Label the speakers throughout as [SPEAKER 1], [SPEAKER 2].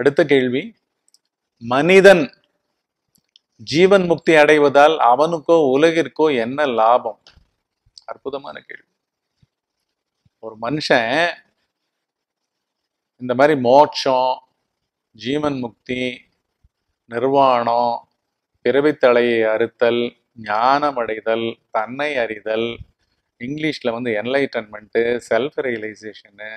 [SPEAKER 1] அடுத்த கேள்வி மனிதன் ஜீவன் முக்தி அடைவதால் அவனுக்கோ உலகிற்கோ என்ன லாபம் அற்புதமான கேள்வி ஒரு மனுஷன் இந்த மாதிரி மோட்சம் ஜீவன் முக்தி நிர்வாணம் பிறவித்தலையை அறுத்தல் ஞானம் அடைதல் தன்னை அறிதல் இங்கிலீஷ்ல வந்து என்லைட்டன்மெண்ட்டு செல்ஃப் ரியலைசேஷனு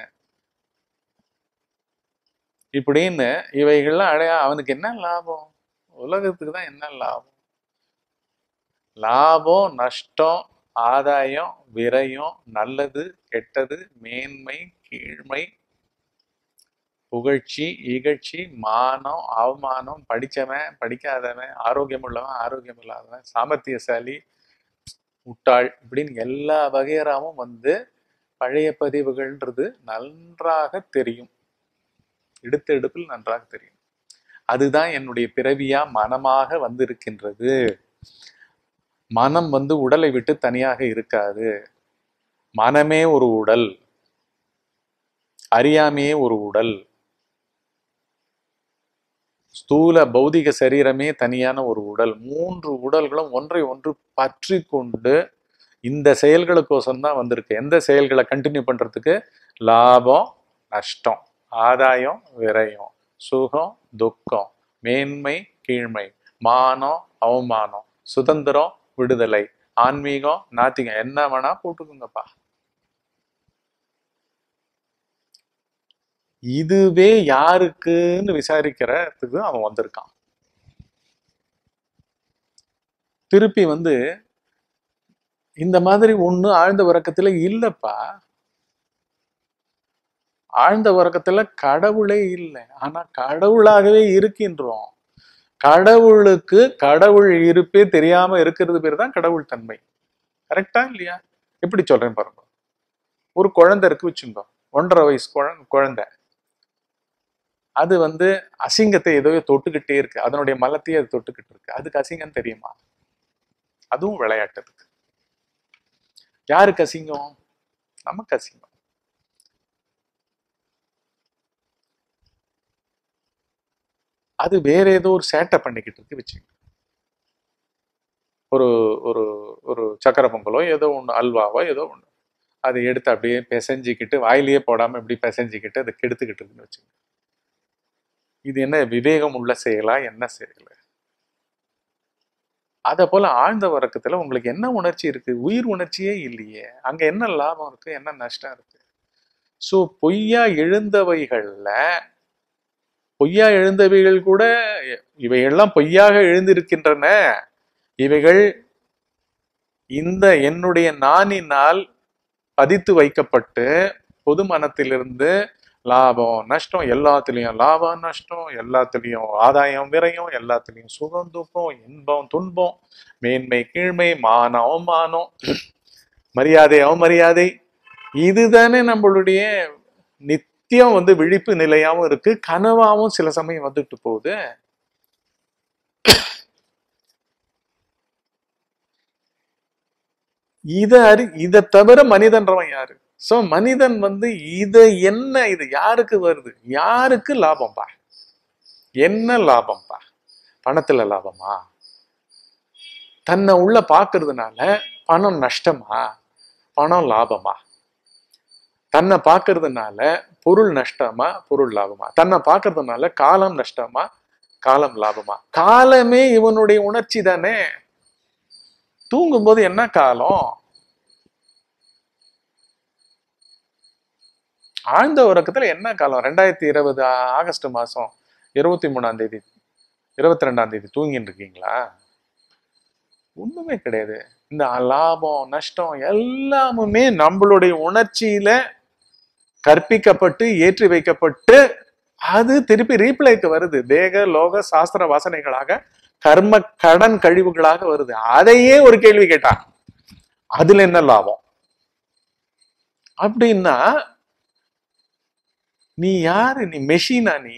[SPEAKER 1] இப்படின்னு இவைகள்லாம் அடைய அவனுக்கு என்ன லாபம் உலகத்துக்கு தான் என்ன லாபம் லாபம் நஷ்டம் ஆதாயம் விரயம் நல்லது கெட்டது மேன்மை கீழ்மை புகழ்ச்சி இகழ்ச்சி மானம் அவமானம் படிச்சவன் படிக்காதவன் ஆரோக்கியம் உள்ளவன் ஆரோக்கியம் இல்லாதவன் சாமர்த்தியசாலி முட்டாள் இப்படின்னு எல்லா வகையறாவும் வந்து பழைய பதிவுகள்ன்றது நன்றாக தெரியும் எடுத்த எடுப்பில் நன்றாக தெரியும் அதுதான் என்னுடைய பிறவியா மனமாக வந்திருக்கின்றது மனம் வந்து உடலை விட்டு தனியாக இருக்காது மனமே ஒரு உடல் அறியாமையே ஒரு உடல் ஸ்தூல பௌதிக சரீரமே தனியான ஒரு உடல் மூன்று உடல்களும் ஒன்றை ஒன்று பற்றி கொண்டு இந்த செயல்களுக்கோசம் தான் வந்திருக்கு எந்த செயல்களை கண்டினியூ பண்றதுக்கு லாபம் நஷ்டம் ஆதாயம் விரயம் சுகம் துக்கம் மேன்மை கீழ்மை மானம் அவமானம் சுதந்திரம் விடுதலை ஆன்மீகம் நாத்திகம் என்ன வேணா போட்டுக்கோங்கப்பா இதுவே யாருக்குன்னு விசாரிக்கிறதுக்கு அவன் வந்திருக்கான் திருப்பி வந்து இந்த மாதிரி ஒண்ணு ஆழ்ந்த உறக்கத்துல இல்லப்பா ஆழ்ந்த உறக்கத்துல கடவுளே இல்லை ஆனா கடவுளாகவே இருக்கின்றோம் கடவுளுக்கு கடவுள் இருப்பே தெரியாம இருக்கிறது பேர் தான் கடவுள் தன்மை கரெக்டா இல்லையா எப்படி சொல்றேன் பாருங்க ஒரு குழந்தை இருக்கு வச்சுங்க ஒன்றரை வயசு குழந்தை குழந்தை அது வந்து அசிங்கத்தை ஏதோ தொட்டுக்கிட்டே இருக்கு அதனுடைய மலத்தையே அது தொட்டுக்கிட்டு இருக்கு அதுக்கு அசிங்கம் தெரியுமா அதுவும் விளையாட்டுறதுக்கு யாருக்கு அசிங்கம் நமக்கு அசிங்கம் அது வேற ஏதோ ஒரு சேட்டை பண்ணிக்கிட்டு இருக்கு வச்சுங்க ஒரு ஒரு ஒரு சக்கரை பொங்கலோ ஏதோ ஒன்று அல்வாவோ ஏதோ ஒன்று அதை எடுத்து அப்படியே பிசைஞ்சிக்கிட்டு வாயிலேயே போடாம இப்படி பிசைஞ்சிக்கிட்டு அதை கெடுத்துக்கிட்டு இருக்குன்னு வச்சுங்க இது என்ன விவேகம் உள்ள செயலா என்ன செயல் அத போல ஆழ்ந்த உறக்கத்துல உங்களுக்கு என்ன உணர்ச்சி இருக்கு உயிர் உணர்ச்சியே இல்லையே அங்க என்ன லாபம் இருக்கு என்ன நஷ்டம் இருக்கு சோ பொய்யா எழுந்தவைகள்ல பொய்யா எழுந்தவைகள் கூட இவைகள்லாம் பொய்யாக எழுந்திருக்கின்றன இவைகள் இந்த என்னுடைய நானினால் பதித்து வைக்கப்பட்டு பொது மனத்திலிருந்து லாபம் நஷ்டம் எல்லாத்துலேயும் லாபம் நஷ்டம் எல்லாத்துலேயும் ஆதாயம் விரயம் எல்லாத்துலேயும் சுகம் துக்கம் இன்பம் துன்பம் மேன்மை கீழ்மை மானம் அவமானம் மரியாதை அவமரியாதை இதுதானே நம்மளுடைய நித்தியம் வந்து விழிப்பு நிலையாவும் இருக்கு கனவாவும் சில சமயம் வந்துட்டு போகுது இத அறி இதை தவிர மனிதன்றவன் யாரு சோ மனிதன் வந்து இது என்ன இது யாருக்கு வருது யாருக்கு லாபம்பா என்ன லாபம்பா பணத்துல லாபமா தன்னை உள்ள பாக்குறதுனால பணம் நஷ்டமா பணம் லாபமா தன்னை பார்க்கறதுனால பொருள் நஷ்டமா பொருள் லாபமா தன்னை பார்க்கறதுனால காலம் நஷ்டமா காலம் லாபமா காலமே இவனுடைய உணர்ச்சி தானே தூங்கும்போது என்ன காலம் ஆழ்ந்த உறக்கத்துல என்ன காலம் ரெண்டாயிரத்தி இருபது ஆகஸ்ட் மாசம் இருபத்தி மூணாம் தேதி இருபத்தி ரெண்டாம் தேதி தூங்கிட்டு இருக்கீங்களா ஒண்ணுமே கிடையாது இந்த லாபம் நஷ்டம் எல்லாமுமே நம்மளுடைய உணர்ச்சியில கற்பிக்கப்பட்டு ஏற்றி வைக்கப்பட்டு அது திருப்பி ரீப்ளைக்கு வருது தேக லோக சாஸ்திர வாசனைகளாக கர்ம கடன் கழிவுகளாக வருது அதையே ஒரு கேள்வி கேட்டான் அதுல என்ன லாபம் அப்படின்னா நீ யாரு நீ மெஷினா நீ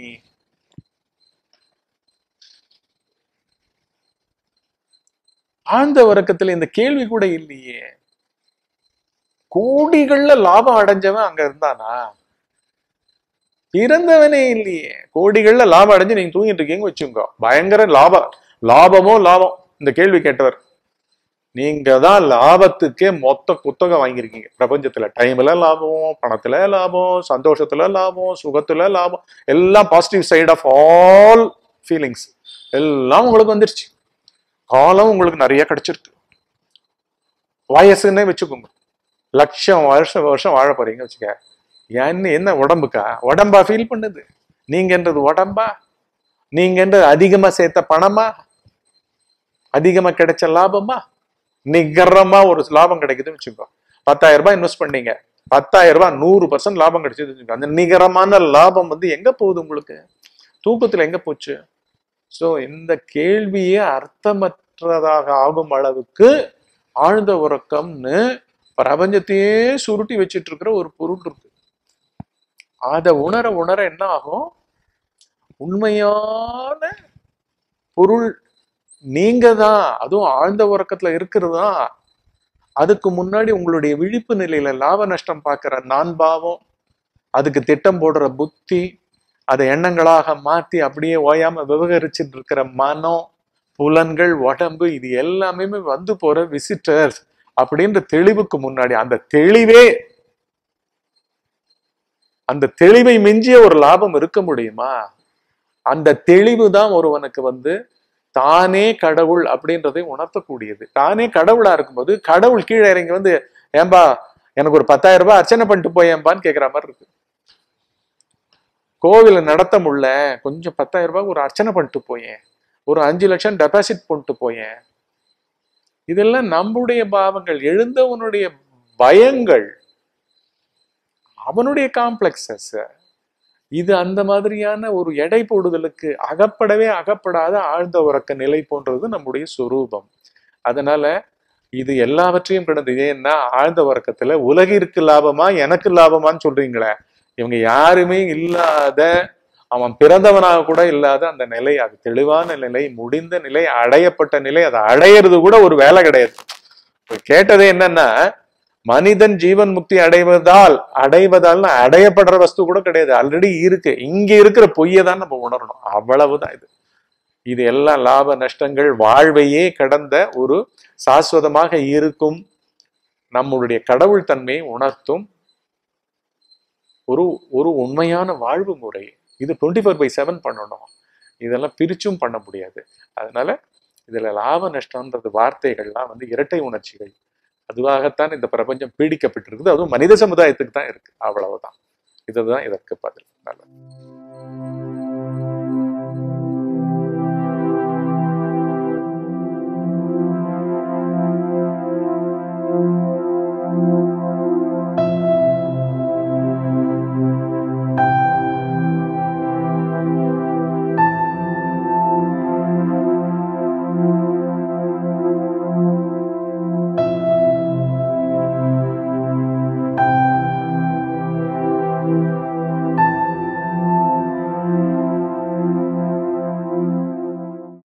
[SPEAKER 1] ஆழ்ந்த உறக்கத்துல இந்த கேள்வி கூட இல்லையே கோடிகள்ல லாபம் அடைஞ்சவன் அங்க இருந்தானா பிறந்தவனே இல்லையே கோடிகள்ல லாபம் அடைஞ்சு நீங்க தூங்கிட்டு இருக்கீங்க வச்சுக்கோ பயங்கர லாபம் லாபமோ லாபம் இந்த கேள்வி கேட்டவர் நீங்க தான் லாபத்துக்கே மொத்த புத்தகம் வாங்கியிருக்கீங்க பிரபஞ்சத்துல டைம்ல லாபம் பணத்துல லாபம் சந்தோஷத்துல லாபம் சுகத்துல லாபம் எல்லாம் positive side of all feelings எல்லாம் உங்களுக்கு வந்துருச்சு காலம் உங்களுக்கு நிறைய கிடைச்சிருக்கு வயசுன்னே வச்சுக்கோங்க லட்சம் வருஷம் வருஷம் வாழ போறீங்க வச்சுக்க என்ன என்ன உடம்புக்கா உடம்பா ஃபீல் பண்ணுது நீங்கன்றது உடம்பா நீங்கன்றது அதிகமா சேர்த்த பணமா அதிகமா கிடைச்ச லாபமா நிகரமா ஒரு லாபம் கிடைக்குதுன்னு வச்சுக்கோ பத்தாயிரம் ரூபாய் இன்வெஸ்ட் பண்ணீங்க பத்தாயிரம் ரூபாய் நூறு பர்சன்ட் லாபம் கிடைச்சது வச்சுக்கோ அந்த நிகரமான லாபம் வந்து எங்க போகுது உங்களுக்கு தூக்கத்துல எங்க போச்சு சோ இந்த கேள்வியே அர்த்தமற்றதாக ஆகும் அளவுக்கு ஆழ்ந்த உறக்கம்னு பிரபஞ்சத்தையே சுருட்டி வச்சிட்டு இருக்கிற ஒரு பொருள் இருக்கு அதை உணர உணர என்ன ஆகும் உண்மையான பொருள் நீங்க தான் அதுவும் ஆழ்ந்த உறக்கத்துல இருக்கிறது தான் அதுக்கு முன்னாடி உங்களுடைய விழிப்பு நிலையில லாப நஷ்டம் பார்க்கிற நான் பாவம் அதுக்கு திட்டம் போடுற புத்தி அதை எண்ணங்களாக மாத்தி அப்படியே ஓயாம விவகரிச்சுட்டு இருக்கிற மனம் புலன்கள் உடம்பு இது எல்லாமே வந்து போற விசிட்டர்ஸ் அப்படின்ற தெளிவுக்கு முன்னாடி அந்த தெளிவே அந்த தெளிவை மிஞ்சிய ஒரு லாபம் இருக்க முடியுமா அந்த தெளிவு தான் ஒருவனுக்கு வந்து தானே கடவுள் அப்படின்றதை உணர்த்தக்கூடியது தானே கடவுளா இருக்கும்போது கடவுள் கீழே இறங்கி வந்து ஏன்பா எனக்கு ஒரு பத்தாயிரம் ரூபாய் அர்ச்சனை பண்ணிட்டு போயேன்பான்னு கேட்குற மாதிரி இருக்கு கோவில நடத்த முடியல கொஞ்சம் பத்தாயிரம் ரூபாய் ஒரு அர்ச்சனை பண்ணிட்டு போயேன் ஒரு அஞ்சு லட்சம் டெபாசிட் பண்ணிட்டு போயேன் இதெல்லாம் நம்முடைய பாவங்கள் எழுந்தவனுடைய பயங்கள் அவனுடைய காம்ப்ளெக்சஸ் இது அந்த மாதிரியான ஒரு எடை போடுதலுக்கு அகப்படவே அகப்படாத ஆழ்ந்த உறக்க நிலை போன்றது நம்முடைய சொரூபம் அதனால இது எல்லாவற்றையும் கிடந்து ஏன்னா ஆழ்ந்த உறக்கத்துல உலகிற்கு லாபமா எனக்கு லாபமான்னு சொல்றீங்களே இவங்க யாருமே இல்லாத அவன் பிறந்தவனாக கூட இல்லாத அந்த நிலை அது தெளிவான நிலை முடிந்த நிலை அடையப்பட்ட நிலை அதை அடையிறது கூட ஒரு வேலை கிடையாது இப்ப கேட்டதே என்னன்னா மனிதன் ஜீவன் முக்தி அடைவதால் அடைவதால் அடையப்படுற வஸ்து கூட கிடையாது ஆல்ரெடி இருக்கு இங்க இருக்கிற பொய்யை தான் நம்ம உணரணும் அவ்வளவுதான் இது இது எல்லாம் லாப நஷ்டங்கள் வாழ்வையே கடந்த ஒரு சாஸ்வதமாக இருக்கும் நம்மளுடைய கடவுள் தன்மையை உணர்த்தும் ஒரு ஒரு உண்மையான வாழ்வு முறை இது டுவெண்ட்டி ஃபோர் பை செவன் பண்ணணும் இதெல்லாம் பிரிச்சும் பண்ண முடியாது அதனால இதுல லாப நஷ்டம்ன்றது வார்த்தைகள்லாம் வந்து இரட்டை உணர்ச்சிகள் அதுவாகத்தான் இந்த பிரபஞ்சம் பீடிக்கப்பட்டிருக்குது அதுவும் மனித சமுதாயத்துக்கு தான் இருக்கு அவ்வளவுதான் இதுதான் இதற்கு பதில் நல்லது